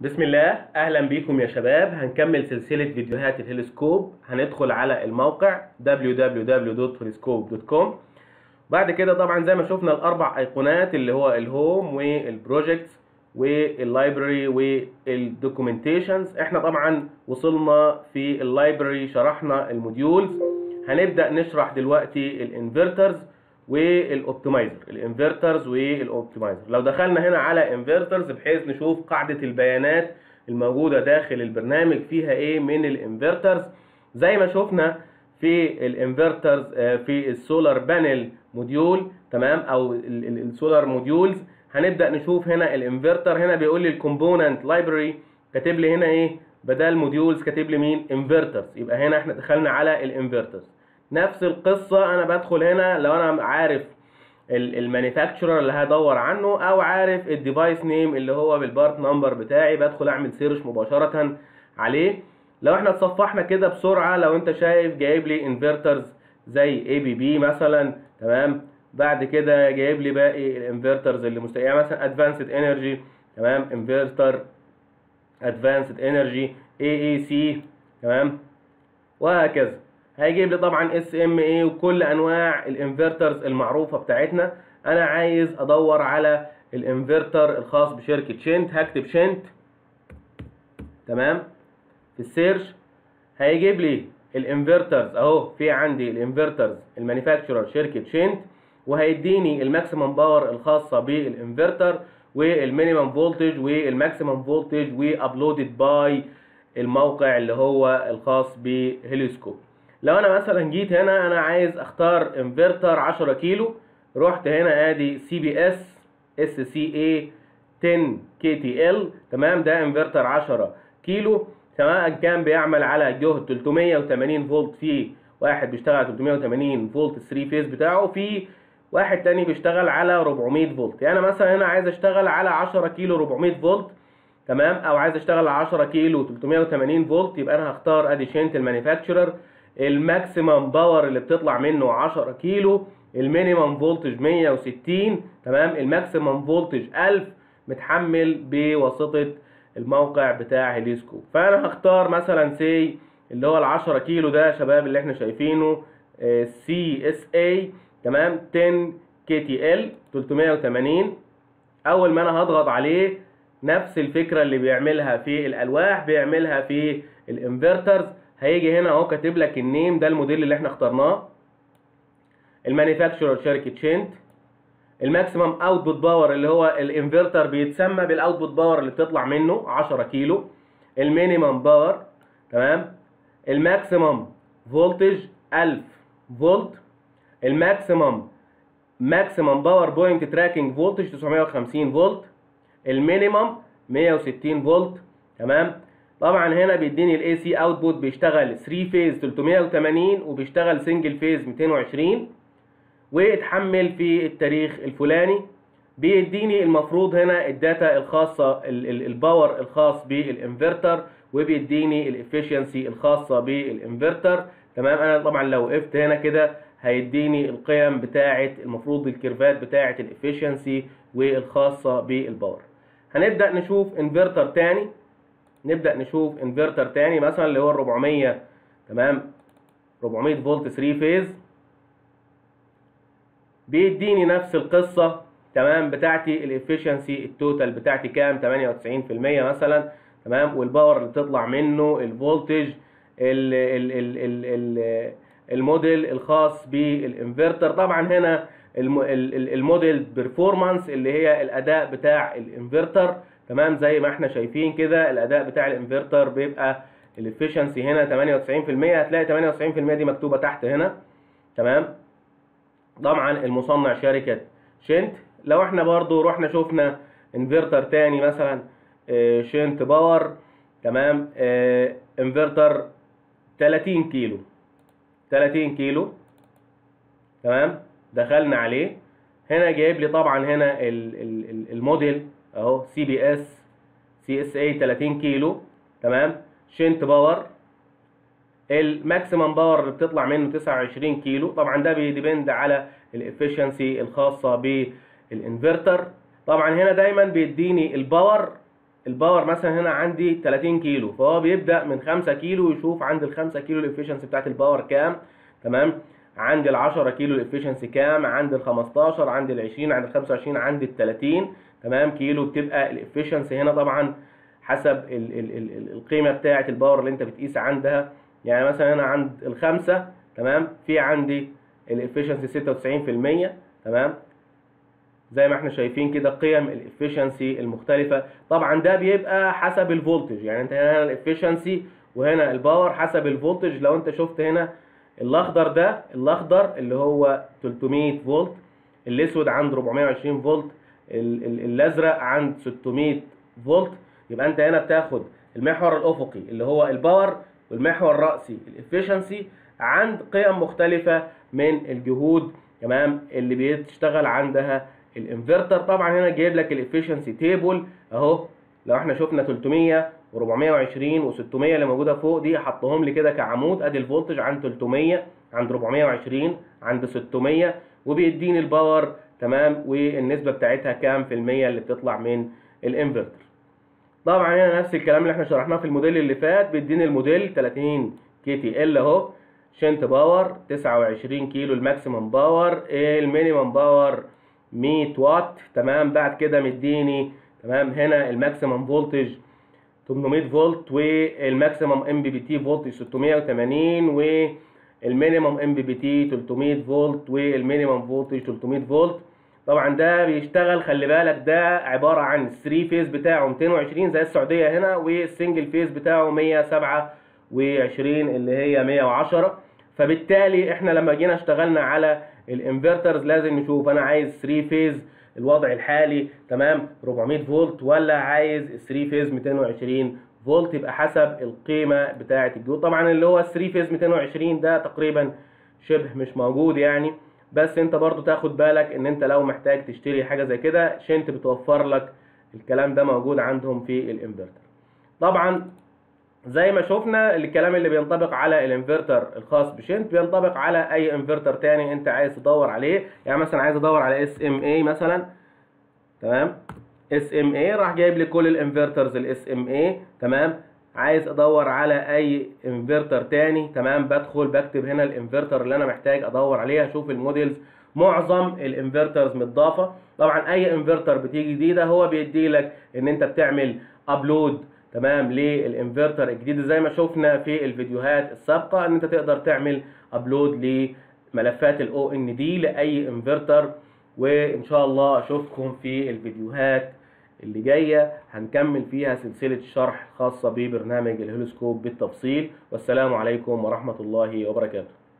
بسم الله اهلا بيكم يا شباب هنكمل سلسله فيديوهات الهيلسكوب هندخل على الموقع www.telescope.com بعد كده طبعا زي ما شفنا الاربع ايقونات اللي هو الهوم والبروجكتس واللايبرري والدوكيومنتيشنز احنا طبعا وصلنا في اللايبرري شرحنا الموديولز هنبدا نشرح دلوقتي الانفرترز والاوبتمايزر الانفرترز والاوبتمايزر لو دخلنا هنا على انفرترز بحيث نشوف قاعده البيانات الموجوده داخل البرنامج فيها ايه من الانفرترز زي ما شفنا في الانفرترز في السولار بانل موديول تمام او السولار موديولز هنبدا نشوف هنا الانفرتر هنا بيقول لي الكومبوننت لايبرري كاتب لي هنا ايه بدل موديولز كاتب لي مين انفرترز يبقى هنا احنا دخلنا على الانفرترز نفس القصه انا بدخل هنا لو انا عارف المانيفاكتشرر اللي هدور عنه او عارف الديفايس نيم اللي هو بالبارت نمبر بتاعي بدخل اعمل سيرش مباشره عليه لو احنا اتصفحنا كده بسرعه لو انت شايف جايب لي انفرترز زي اي بي بي مثلا تمام بعد كده جايب لي باقي الانفرترز اللي مست... يعني مثلا ادفانسد انرجي تمام انفرتر ادفانسد انرجي اي اي سي تمام وهكذا هيجيب لي طبعا اس ام اي وكل انواع الانفرترز المعروفه بتاعتنا انا عايز ادور على الانفرتر الخاص بشركه شنت هكتب شنت تمام في السيرش هيجيب لي الانفرترز اهو في عندي الانفرترز المانيفاكتشرر شركه شنت وهيديني الماكسيمم باور الخاصه بالانفرتر والمينيمم فولتج والماكسيمم فولتج وابلودد باي الموقع اللي هو الخاص بهيليوسكوب لو انا مثلا جيت هنا انا عايز اختار انفرتر 10 كيلو رحت هنا ادي سي بي اس اس سي اي 10 كي تي ال تمام ده انفرتر 10 كيلو سواء كان بيعمل على جهد 380 فولت في واحد بيشتغل 380 فولت 3 فيز بتاعه في واحد تاني بيشتغل على 400 فولت يعني مثلا هنا عايز اشتغل على 10 كيلو 400 فولت تمام او عايز اشتغل على 10 كيلو 380 فولت يبقى انا هختار ادي شنت المانيفاكتشرر الماكسيمم باور اللي بتطلع منه 10 كيلو المينيمم فولتج 160 تمام الماكسيمم فولتج 1000 متحمل بواسطه الموقع بتاع هيليسكوب فانا هختار مثلا سي اللي هو ال 10 كيلو ده يا شباب اللي احنا شايفينه سي اس اي تمام 10 كي تي ال 380 اول ما انا هضغط عليه نفس الفكره اللي بيعملها في الالواح بيعملها في الانفرترز هيجي هنا اهو كاتب لك النيم ده الموديل اللي احنا اخترناه المانيفاكتشرر شركه شنت الماكسيمم اوتبوت باور اللي هو الانفرتر بيتسمى بالاوتبوت باور اللي بتطلع منه 10 كيلو المينيمم باور تمام الماكسيمم فولتج 1000 فولت الماكسيمم ماكسيمم باور بوينت تراكنج فولتج 950 فولت المينيمم 160 فولت تمام طبعا هنا بيديني الاي سي اوتبوت بيشتغل 3 فيز 380 وبيشتغل سنجل فيز 220 واتحمل في التاريخ الفلاني بيديني المفروض هنا الداتا الخاصة الباور الخاص بالانفرتر وبيديني الافشنسي الخاصة بالانفرتر تمام انا طبعا لو وقفت هنا كده هيديني القيم بتاعة المفروض الكيرفات بتاعة الافشنسي والخاصة بالباور هنبدأ نشوف انفرتر تاني نبدأ نشوف انفرتر تاني مثلا اللي هو ال 400 تمام 400 فولت 3 فيز بيديني نفس القصة تمام بتاعتي الافشنسي التوتال بتاعتي كام 98% مثلا تمام والباور اللي بتطلع منه الفولتج ال ال ال ال ال الموديل الخاص بالانفرتر طبعا هنا الموديل بيرفورمانس اللي هي الاداء بتاع الانفرتر تمام زي ما احنا شايفين كده الاداء بتاع الانفرتر بيبقى الافشنسي هنا 98% هتلاقي 98% دي مكتوبه تحت هنا تمام طبعا المصنع شركه شنت لو احنا برضو رحنا شفنا انفرتر تاني مثلا اه شنت باور تمام اه انفرتر 30 كيلو 30 كيلو تمام دخلنا عليه هنا جايب لي طبعا هنا الموديل اهو سي بي اس سي اس اي 30 كيلو تمام شنت باور الماكسيمم باور اللي بتطلع منه 29 كيلو طبعا ده بيديبند على الافشنسي الخاصه بالانفرتر طبعا هنا دايما بيديني الباور الباور مثلا هنا عندي 30 كيلو فهو بيبدا من 5 كيلو ويشوف عند ال 5 كيلو الافشنسي بتاعت الباور كام تمام عند ال 10 كيلو الافشنسي كام عند ال 15 عند ال 20 عند ال 25 عند ال 30 تمام كيلو بتبقى الافشنسي هنا طبعا حسب ال ال ال ال القيمه بتاعه الباور اللي انت بتقيس عندها يعني مثلا هنا عند الخمسه تمام في عندي الافشنسي 96% تمام زي ما احنا شايفين كده قيم الافشنسي المختلفه طبعا ده بيبقى حسب الفولتج يعني انت هنا الافشنسي وهنا الباور حسب الفولتج لو انت شفت هنا الاخضر ده الاخضر اللي هو 300 فولت الاسود عند 420 فولت ال- ال- الازرق عند 600 فولت يبقى انت هنا بتاخد المحور الافقي اللي هو الباور والمحور الرأسي الافشنسي عند قيم مختلفة من الجهود تمام اللي بيشتغل عندها الانفرتر طبعا هنا جايب لك الافشنسي تيبل اهو لو احنا شفنا 300 و420 و600 اللي موجوده فوق دي حطهم لي كده كعمود ادي الفولتج عند 300 عند 420 عند 600 وبيديني الباور تمام والنسبه بتاعتها كام في الميه اللي بتطلع من الانفرتر طبعا هنا نفس الكلام اللي احنا شرحناه في الموديل اللي فات بيديني الموديل 30 كي تي ال اهو شنت باور 29 كيلو الماكسيمم باور المينيمم باور 100 واط تمام بعد كده مديني تمام هنا الماكسيمم فولتج 800 فولت والماكسيمم ام بي بي تي فولت 680 والمينيمم ام بي بي تي 300 فولت والمينيمم فولتج 300 فولت طبعا ده بيشتغل خلي بالك ده عباره عن 3 فيز بتاعه 220 زي السعوديه هنا والسنجل فيز بتاعه 127 اللي هي 110 فبالتالي احنا لما جينا اشتغلنا على الانفرترز لازم نشوف انا عايز 3 فيز الوضع الحالي تمام 400 فولت ولا عايز 3 فيز 220 فولت يبقى حسب القيمه بتاعه الجهود طبعا اللي هو 3 فيز 220 ده تقريبا شبه مش موجود يعني بس انت برضو تاخد بالك ان انت لو محتاج تشتري حاجه زي كده شنت بتوفر لك الكلام ده موجود عندهم في الانفرتر طبعا زي ما شفنا الكلام اللي بينطبق على الانفرتر الخاص بشنت بينطبق على اي انفرتر تاني انت عايز تدور عليه يعني مثلا عايز ادور على اس ام اي مثلا تمام اس ام اي راح جايب لي كل الانفرترز الاس ام اي تمام عايز ادور على اي انفرتر تاني تمام بدخل بكتب هنا الانفرتر اللي انا محتاج ادور عليه اشوف الموديلز معظم الانفرترز متضافه طبعا اي انفرتر بتيجي جديده هو بيدي لك ان انت بتعمل ابلود تمام للانفرتر الجديد زي ما شفنا في الفيديوهات السابقه ان انت تقدر تعمل ابلود لملفات الاو ان دي لاي انفرتر وان شاء الله اشوفكم في الفيديوهات اللي جايه هنكمل فيها سلسله شرح خاصه ببرنامج الهيلوسكوب بالتفصيل والسلام عليكم ورحمه الله وبركاته